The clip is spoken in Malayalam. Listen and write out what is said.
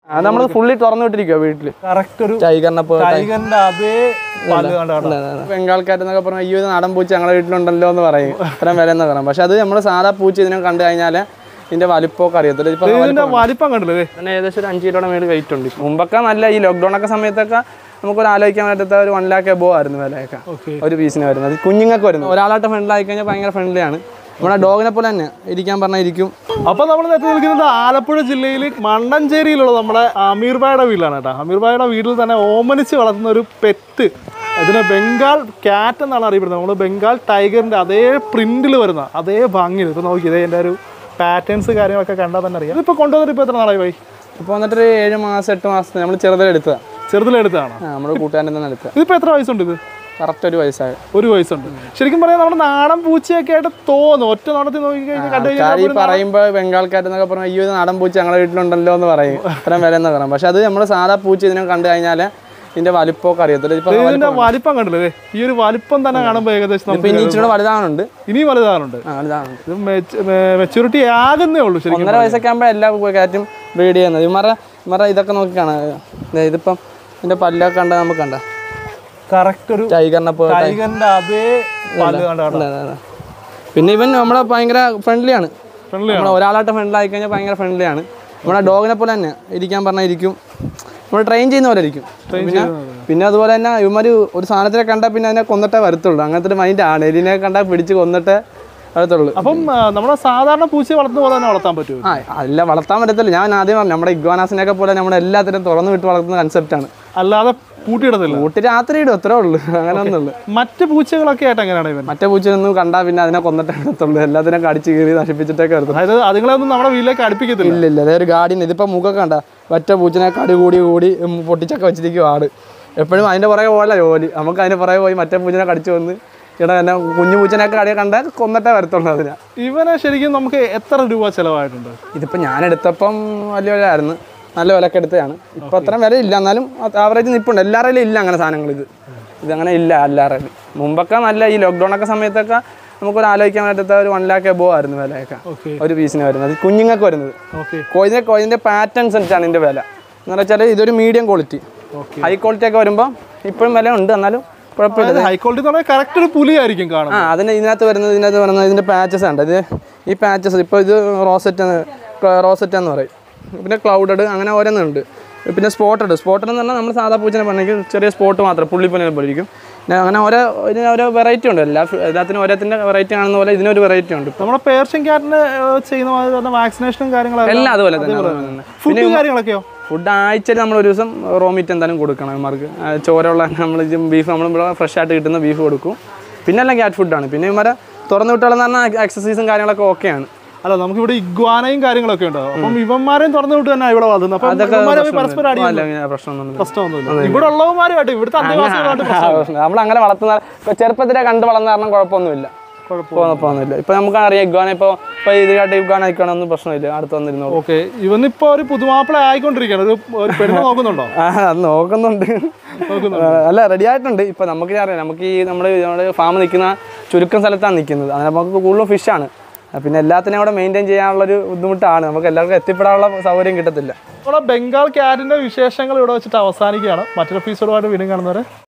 അത് നമ്മൾ ഫുള്ളി തുറന്നു വിട്ടിരിക്കുക വീട്ടില് കറക്റ്റ് ഒരു ടൈഗറിനെ പോലെ ടൈഗറിന്റെ അതേ പല്ല് കണ്ടാണ് ബംഗാൾക്കാരെന്നൊക്കെ പറഞ്ഞാൽ ഈ ഒരു നാടൻ പൂച്ച ഞങ്ങളുടെ വീട്ടിലുണ്ടല്ലോ എന്ന് പറയും ഇത്രയും വില എന്ന് പറയാം പക്ഷെ അത് നമ്മൾ സാധാ പൂച്ച ഇതിനെ കണ്ടു കഴിഞ്ഞാൽ ഇതിന്റെ വലിപ്പമൊക്കെ അറിയത്തില്ല ഇപ്പൊ ഇതിന്റെ വലിപ്പം കണ്ടില്ലേ തന്നെ ഏകദേശം ഒരു അഞ്ച് കിലോയുടെ മേളിൽ വെയിറ്റ് ഉണ്ട് മുമ്പൊക്കെ നല്ല ഈ ലോക്ക്ഡൌൺ ഒക്കെ സമയത്തൊക്കെ നമുക്കൊരു ആലോചിക്കാൻ പറ്റാത്ത ഒരു വൺ ലാക്ക് എബോ ആയിരുന്നു വിലയൊക്കെ ഓക്കെ ഒരു പീസിന് വരുന്നത് അത് കുഞ്ഞുങ്ങൾക്ക് വരുന്നത് ഒരാളായിട്ട് ഫ്രണ്ടിൽ ആയി കഴിഞ്ഞാൽ ഭയങ്കര ഫ്രണ്ട്ലിയാണ് നമ്മുടെ ഡോഗിനെ പോലെ തന്നെ ഇരിക്കാൻ പറഞ്ഞാൽ ഇരിക്കും അപ്പൊ നമ്മൾ എത്തി നിൽക്കുന്നത് ആലപ്പുഴ ജില്ലയിൽ മണ്ണഞ്ചേരിയിലുള്ള നമ്മുടെ അമീർ ഭായുടെ വീട്ടിലാണ് കേട്ടോ അമീർ ഭായുടെ വീട്ടിൽ തന്നെ ഓമനിച്ച് വളർത്തുന്ന ഒരു പെറ്റ് ഇതിനെ ബംഗാൾ ക്യാറ്റ് എന്നാണ് അറിയപ്പെടുന്നത് നമ്മൾ ബംഗാൾ ടൈഗറിന്റെ അതേ പ്രിന്റിൽ വരുന്ന അതേ ഭംഗിയിൽ ഇപ്പൊ നോക്കിയതേ എൻ്റെ ഒരു പാറ്റേൺസ് കാര്യങ്ങളൊക്കെ കണ്ടാൽ തന്നെ അറിയാം ഇതിപ്പോ കൊണ്ടുവന്നിട്ട് ഇപ്പൊ എത്ര നാളായി പോയി ഇപ്പോൾ വന്നിട്ടൊരു ഏഴ് മാസം എട്ട് മാസം നമ്മൾ ചെറുതിലെടുത്തതാണ് ചെറുതിലെടുത്താണ് നമ്മുടെ കൂട്ടുകാരൻ തന്നെ എടുത്തത് ഇതിപ്പോ എത്ര വയസ്സുണ്ട് ഇത് കറക്റ്റ് ഒരു വയസ്സായ ഒരു വയസ്സുണ്ട് ശരിക്കും പറയാം നമ്മുടെ നാടൻ പൂച്ചയൊക്കെ ആയിട്ട് തോന്നും ഒറ്റ നോട്ടത്തിൽ നോക്കി കഴിഞ്ഞാൽ കണ്ടു ആൾക്കാർ ഈ പറയുമ്പോൾ ബംഗാൾക്കാരെന്നൊക്കെ പറഞ്ഞാൽ ഈ ഒരു നാടൻ പൂച്ച ഞങ്ങളുടെ വീട്ടിലുണ്ടല്ലോ എന്ന് പറയും ഇത്രയും വില എന്ന് പറയാം പക്ഷെ അത് നമ്മൾ സാധാ പൂച്ച ഇതിനെ കണ്ടു കഴിഞ്ഞാൽ ഇതിന്റെ വലിപ്പമൊക്കെ അറിയത്തില്ല ഇപ്പൊ ഇതിന്റെ വലിപ്പം കണ്ടില്ലേ ഈ ഒരു വലിപ്പം തന്നെ കാണുമ്പോൾ ഏകദേശം നമുക്ക് ഇനി ഇച്ചിരി വലുതാണുണ്ട് ഇനിയും വലുതാറുണ്ട് ആ വലുതാണുണ്ട് ഇത് മെച്ചൂരിറ്റി ആകുന്നേ ഉള്ളൂ ശരിക്കും ഒന്നര വയസ്സൊക്കെ ആകുമ്പോൾ എല്ലാ കാറ്റും ബ്രീഡ് ചെയ്യുന്നത് ഇവന്മാരെ ഇവന്മാരെ ഇതൊക്കെ നോക്കിക്കാണ് ദേ ഇതിപ്പം ഇതിന്റെ പല്ലൊക്കെ കണ്ട നമുക്ക് കണ്ട കറക്റ്റ് ഒരു ടൈഗറിനെ പോലെ ടൈഗറിന്റെ അതേ പല്ല് കണ്ടാണ് അതെ, അതെ. പിന്നെ ഇവൻ നമ്മളെ ഭയങ്കര ഫ്രണ്ട്ലിയാണ് ഫ്രണ്ട്ലി നമ്മൾ ഒരാളായിട്ട് ഫ്രണ്ട്ലി ആയി കഴിഞ്ഞാൽ ഭയങ്കര ഫ്രണ്ട്ലിയാണ് നമ്മുടെ ഡോഗിനെ പോലെ തന്നെ ഇരിക്കാൻ പറഞ്ഞാൽ ഇരിക്കും നമ്മൾ ട്രെയിൻ ചെയ്യുന്ന പോലെ ഇരിക്കും പിന്നെ പിന്നെ അതുപോലെ തന്നെ ഇവന്മാർ ഒരു സാധനത്തിനെ കണ്ടാൽ പിന്നെ അതിനെ കൊന്നിട്ടേ വരത്തുള്ളൂ അങ്ങനത്തെ ഒരു മൈൻഡാണ് എലിനെ കണ്ടാൽ പിടിച്ച് കൊന്നിട്ടേ വരത്തുള്ളൂ അപ്പം ആ, നമ്മുടെ സാധാരണ പൂച്ചയെ വളർത്തുന്ന പോലെ തന്നെ വളർത്താൻ പറ്റുമോ ആ അല്ല വളർത്താൻ പറ്റത്തില്ല ഞാൻ ആദ്യം പറഞ്ഞു നമ്മുടെ ഇഗ്വാനാസിനെയൊക്കെ പോലെ നമ്മുടെ എല്ലാത്തിനും തുറന്നു വിട്ട് വളർത്തുന്ന കൺസെപ്റ്റാണ് അല്ലാതെ പൂട്ടിയിടത്തില്ല കൂട്ടി രാത്രി ഇടും അത്രേ ഉള്ളൂ അങ്ങനെ ഒന്നുള്ളൂ മറ്റ് പൂച്ചകളൊക്കെ ആയിട്ട് എങ്ങനെയാണ് ഇവൻ മറ്റേ പൂച്ചയൊന്നും കണ്ടാൽ പിന്നെ അതിനെ കൊന്നിട്ടേ വരത്തുള്ളൂ എല്ലാത്തിനും കടിച്ച് കീറി നശിപ്പിച്ചിട്ടൊക്കെ വരത്തുള്ളൂ അതായത് അതുങ്ങളെ ഒന്നും നമ്മുടെ വീട്ടിലേക്ക് അടുപ്പിക്കത്തില്ല ഇല്ല ഇല്ല അതെ ഒരു ഗാർഡിയൻ ഇതിപ്പോൾ മുഖമൊക്കെ കണ്ട ഒറ്റ പൂച്ചനെ കടി കൂടി കൂടി ഉം, പൊട്ടിച്ചൊക്കെ വെച്ചിരിക്കും ആട് എപ്പോഴും അതിൻ്റെ പുറകെ പോലെ ജോലി നമുക്ക് അതിൻ്റെ പുറകെ പോയി മറ്റേ പൂച്ചനെ കടിച്ചു വന്ന് ഇവിടെ തന്നെ കുഞ്ഞു പൂച്ചനെയൊക്കെ കടിയെ കണ്ടാൽ കൊന്നിട്ടേ വരത്തുള്ളൂ അതിനെ ഇവനെ ശരിക്കും നമുക്ക് എത്ര രൂപ ചെലവായിട്ടുണ്ട് ഇതിപ്പോൾ ഞാൻ എടുത്തപ്പം വലിയ വിലയായിരുന്നു നല്ല വിലക്ക് എടുത്തതാണ് ഇപ്പോൾ അത്രയും വില ഇല്ല എന്നാലും ആവറേജ് നിൽപ്പുണ്ട് എല്ലാവരുടെയും ഇല്ല അങ്ങനെ സാധനങ്ങൾ ഇത് ഇതങ്ങനെ ഇല്ല എല്ലാവരുടെയും മുമ്പൊക്കെ നല്ല ഈ ലോക്ക്ഡൗൺ ഒക്കെ സമയത്തൊക്കെ നമുക്കൊരു ആലോചിക്കാൻ പറ്റാത്ത ഒരു വൺ ലാക്ക് എബോ ആയിരുന്നു വിലയൊക്കെ ഓക്കെ ഒരു പീസിന് വരുന്നത് അത് കുഞ്ഞുങ്ങൾക്ക് വരുന്നത് ഓക്കെ കോയിൻ്റെ കോയിൻ്റെ പാറ്റേൺസ് അനുസരിച്ചാണ് ഇതിൻ്റെ വില എന്ന് വെച്ചാൽ ഇതൊരു മീഡിയം ക്വാളിറ്റി ഓക്കെ ഹൈ ക്വാളിറ്റി ഒക്കെ വരുമ്പോൾ ഇപ്പോഴും വില ഉണ്ട് എന്നാലും കുഴപ്പമില്ല ഹൈ ക്വാളിറ്റി എന്ന് പറഞ്ഞാൽ കറക്റ്റ് ഒരു പുലിയായിരിക്കും ആ കാണുന്നത് അതിന് ഇതിനകത്ത് വരുന്നത് ഇതിനകത്ത് വരുന്നത് ഇതിൻ്റെ പാച്ചസ് ഉണ്ട് ഇത് ഈ പാച്ചസ് ഇപ്പോൾ ഇത് റോസെറ്റ് റോസെറ്റ് എന്ന് പറയും പിന്നെ ക്ലൗഡഡ് അങ്ങനെ ഓരോന്നുണ്ട് പിന്നെ സ്പോട്ടഡ് സ്പോട്ടഡ് എന്ന് പറഞ്ഞാൽ നമ്മൾ സാധാ പൂച്ചനെ പറഞ്ഞെങ്കിൽ ചെറിയ സ്പോട്ട് മാത്രം പുള്ളിപ്പനെ പോലെ ഇരിക്കും പിന്നെ അങ്ങനെ ഓരോ ഇതിന് ഓരോ വെറൈറ്റി ഉണ്ട് എല്ലാ എല്ലാത്തിനും ഓരോത്തിൻ്റെ വെറൈറ്റി കാണുന്ന പോലെ ഇതിനൊരു വെറൈറ്റി ഉണ്ട് നമ്മുടെ പേർഷ്യൻ ക്യാറ്റിന് ചെയ്യുന്ന മാതിരി തന്നെ വാക്സിനേഷനും കാര്യങ്ങളെല്ലാം എല്ലാം അതുപോലെ തന്നെ അതുപോലെ തന്നെ ഫുഡ് കാര്യങ്ങളൊക്കെയോ ഫുഡ് ആഴ്ചയിൽ നമ്മൾ ഒരു ദിവസം റോ മീറ്റ് എന്തായാലും കൊടുക്കണം ഇവന്മാർക്ക് ആ, ചോരയുള്ള നമ്മൾ ബീഫ് നമ്മൾ ഇവിടെ ഫ്രഷ് ആയിട്ട് കിട്ടുന്ന ബീഫ് കൊടുക്കും പിന്നെ എല്ലാം ക്യാറ്റ് ഫുഡാണ് പിന്നെ ഇവന്മാരെ തുറന്നു വിട്ടുകളെന്ന് പറഞ്ഞാൽ എക്സസൈസും കാര്യങ്ങളൊക്കെ ഓക്കെയാണ് അല്ല നമുക്ക് ഇവിടെ ഇഗ്വാനയും കാര്യങ്ങളൊക്കെ ഉണ്ടാവും അപ്പം ഇവന്മാരെയും തുറന്നു വിട്ട് തന്നെ ഇവിടെ വളർത്തുന്നത് അപ്പം ഇവന്മാരെ തമ്മിൽ പരസ്പരം അടി അല്ല, അങ്ങനെ പ്രശ്നമൊന്നുമില്ല പ്രശ്നമൊന്നുമില്ല ഇവിടെ ഉള്ളവന്മാരുമായിട്ട് ഇവിടുത്തെ അന്തേവാസികളുമായിട്ട് പ്രശ്നം നമ്മൾ അങ്ങനെ വളർത്തുന്ന ഇപ്പൊ ചെറുപ്പത്തിലെ കണ്ട് വളർന്ന കാരണം കുഴപ്പമൊന്നുമില്ല കുഴപ്പമൊന്നുമില്ല ഇപ്പൊ നമുക്ക് അറിയാം ഇഗ്വാന ഇപ്പൊ ഇപ്പൊ ഇതിലായിട്ട് ഇഗ്വാന ആയിക്കോണൊന്നും പ്രശ്നമില്ല അടുത്ത് വന്നിരുന്നോളൂ ഓക്കെ ഇവനിപ്പോ ഒരു പുതുമാപ്പിള ആയിക്കൊണ്ടിരിക്കുകയാണ് ഒരു ഒരു പെണ്ണ് നോക്കുന്നുണ്ടോ ആ അത് നോക്കുന്നുണ്ട് നോക്കുന്നുണ്ട്. ആ, അല്ല റെഡി ആയിട്ടുണ്ട് ഇപ്പൊ നമുക്ക് അറിയാം നമുക്ക് ഈ നമ്മൾ നമ്മുടെ ഫാം നിൽക്കുന്ന ചുരുക്കം സ്ഥലത്താണ് നിൽക്കുന്നത് അങ്ങനെ നമുക്ക് കൂടുതലും ഫിഷാണ് പിന്നെ എല്ലാത്തിനും കൂടെ മെയിൻറ്റെയിൻ ചെയ്യാനുള്ളൊരു ബുദ്ധിമുട്ടാണ് നമുക്ക് എല്ലാവർക്കും എത്തിപ്പെടാനുള്ള സൗകര്യം കിട്ടത്തില്ല നമ്മുടെ ബംഗാൾ ക്യാറ്റിന്റെ വിശേഷങ്ങൾ ഇവിടെ വെച്ചിട്ട് അവസാനിക്കുകയാണ് മറ്റൊരു എപ്പിസോഡുമായിട്ട് വീണ്ടും കാണുന്നവരെ